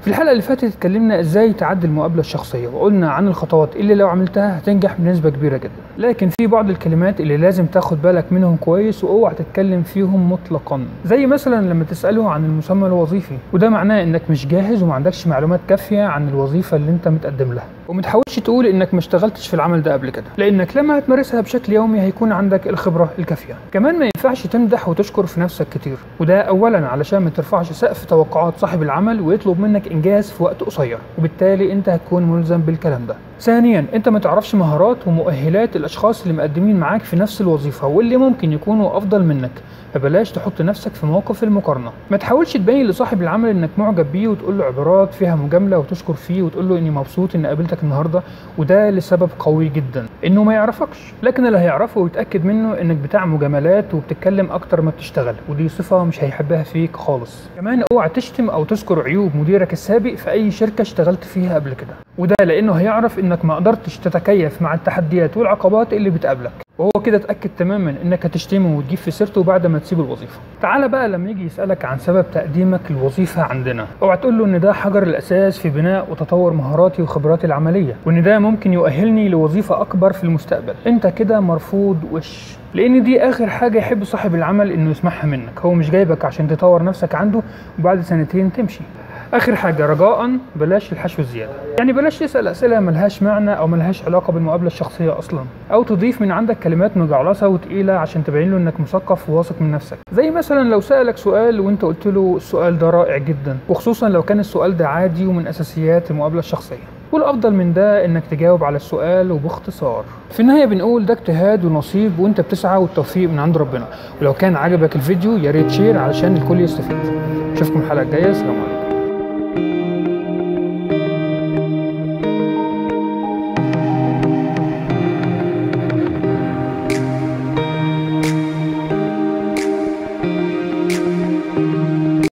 في الحلقه اللي فاتت اتكلمنا ازاي تعدي المقابله الشخصيه وقلنا عن الخطوات اللي لو عملتها هتنجح بنسبه كبيره جدا لكن في بعض الكلمات اللي لازم تاخد بالك منهم كويس واوعى تتكلم فيهم مطلقا زي مثلا لما تساله عن المسمى الوظيفي وده معناه انك مش جاهز وما عندكش معلومات كافيه عن الوظيفه اللي انت متقدم لها وما تحاولش تقول انك ما اشتغلتش في العمل ده قبل كده لانك لما هتمارسها بشكل يومي هيكون عندك الخبره الكافيه كمان ما ينفعش تمدح وتشكر في نفسك كتير وده اولا علشان ما ترفعش سقف توقعات صاحب العمل ويطلب منك انجاز في وقت قصير وبالتالي انت هتكون ملزم بالكلام ده ثانيا انت ما تعرفش مهارات ومؤهلات الاشخاص اللي مقدمين معاك في نفس الوظيفه واللي ممكن يكونوا افضل منك فبلاش تحط نفسك في موقف المقارنه ما تحاولش تبين لصاحب العمل انك معجب بيه وتقول له عبارات فيها مجامله وتشكر فيه وتقول له اني مبسوط اني قابلتك النهارده وده لسبب قوي جدا انه ما يعرفكش لكن اللي هيعرفه ويتاكد منه انك بتاع مجاملات وبتتكلم اكتر ما بتشتغل ودي صفه مش هيحبها فيك خالص كمان اوعى تشتم او تذكر عيوب مديرك السابق في اي شركه اشتغلت فيها قبل كده وده لانه هيعرف انك ما قدرتش تتكيف مع التحديات والعقبات اللي بتقابلك وهو كده اتاكد تماما انك هتشتمه وتجيب في سيرته بعد ما تسيب الوظيفه تعال بقى لما يجي يسالك عن سبب تقديمك للوظيفه عندنا اوعى تقول له ان ده حجر الاساس في بناء وتطور مهاراتي وخبراتي العمليه وان ده ممكن يؤهلني لوظيفه اكبر في المستقبل انت كده مرفوض وش لان دي اخر حاجه يحب صاحب العمل انه يسمعها منك هو مش جايبك عشان تطور نفسك عنده وبعد سنتين تمشي اخر حاجه رجاء بلاش الحشو الزياده يعني بلاش تسال اسئله ملهاش معنى او ملهاش علاقه بالمقابله الشخصيه اصلا او تضيف من عندك كلمات مجعلصه وتقيله عشان تبين له انك مثقف وواثق من نفسك زي مثلا لو سالك سؤال وانت قلت له السؤال ده رائع جدا وخصوصا لو كان السؤال ده عادي ومن اساسيات المقابله الشخصيه والافضل من ده انك تجاوب على السؤال وباختصار في النهايه بنقول ده اجتهاد ونصيب وانت بتسعى والتوفيق من عند ربنا ولو كان عجبك الفيديو يا ريت شير علشان الكل يستفيد اشوفكم الحلقه الجايه السلام عليكم